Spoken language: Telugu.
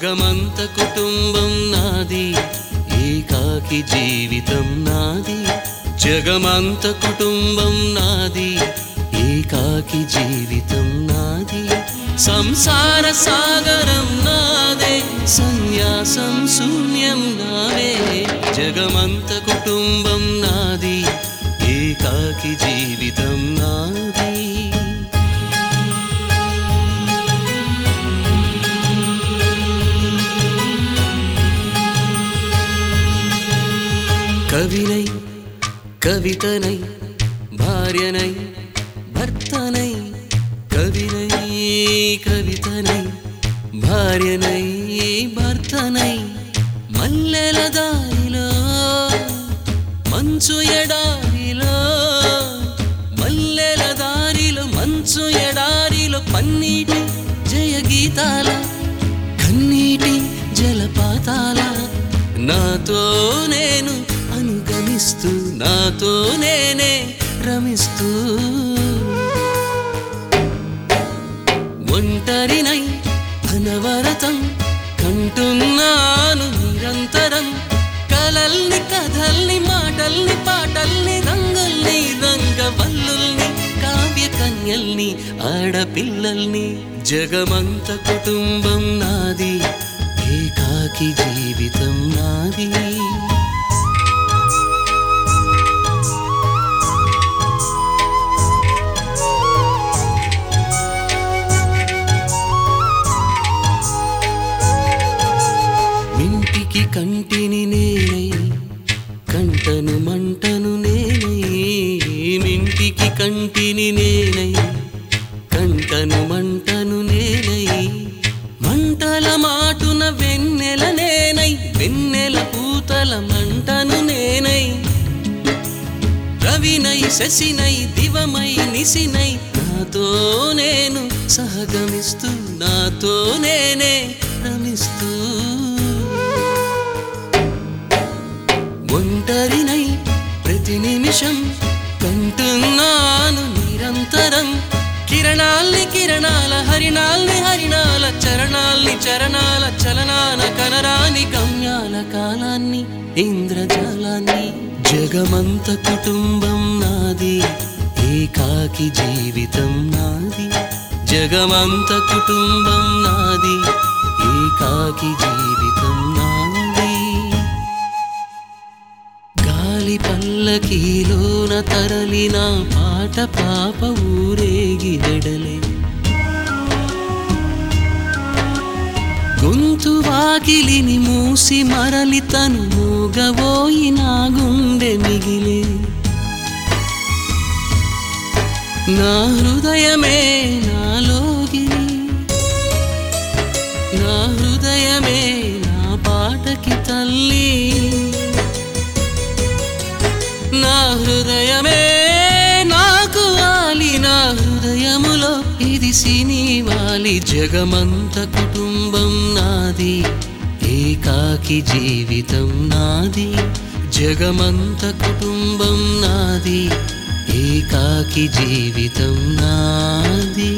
జగమంత కుటుంబం నాది ఏకాకి జీవితం నాది జగమంత కుటుంబం నాది ఏకాకి జీవితం నాది సంసార సాగరం నాదే సన్యాసం శూన్యం నావే జగమంత కుటుంబం నాది ఏకాకి జీవితం నాది కవినై కవితనై భార్యనై భర్తనై కవినై కవితనై భార్యనై భర్తనై మల్లెల దారిలో మంచు ఎడారిలో మల్లెల దారిలో మంచు ఎడారిలో పన్నీటి జయ గీతాల కన్నీటి జలపాతాల నాతో నేను అనుగమిస్తూ నాతో నేనే రమిస్తూ ఒంటరినై అనవరతం కంటున్నాను నిరంతరం కలల్ని కథల్ని మాటల్ని పాటల్ని రంగుల్ని రంగవల్లుల్ని కావ్య కన్యల్ని ఆడపిల్లల్ని జగమంత కుటుంబం నాది ఏకాకి జీవితం నాది మింటికి కంటిని నేనై కంటను మంటను నేనై మింటికి కంటిని నేనై కంటను మంటను నేనై మంటల మాటున వెన్నెల నేనై వెన్నెల పూతల మంటను నేనై రవినై శశినై దివమై నిశినై నాతో నేను సహగమిస్తూ నాతో నేనే రమిస్తూ ఒంటరినై ప్రతి నిమిషం కంటున్నాను నిరంతరం కిరణాల్ని కిరణాల హరిణాల్ని హరిణాల చరణాల్ని చరణాల చలనాల కనరాని గమ్యాల కాలాన్ని ఇంద్రజాలాన్ని జగమంత కుటుంబం నాది ఏకాకి జీవితం నాది జగమంత కుటుంబం నాది ఏకాకి జీవితం నాది గాలి పల్లకీలోన తరలిన పాట పాప ఊరేగిదెడలే గొంతు వాకిలిని మూసి మరలి తను మూగబోయి నా గుండె మిగిలే నా హృదయమే నాలోగిరి నా హృదయమే నా పాటకి తల్లి నా హృదయమే నాకు వాలి నా హృదయములో ఇది సినివాలి జగమంత కుటుంబం నాది ఏకాకి జీవితం నాది జగమంత కుటుంబం నాది ఏకాకి జీవితం నాది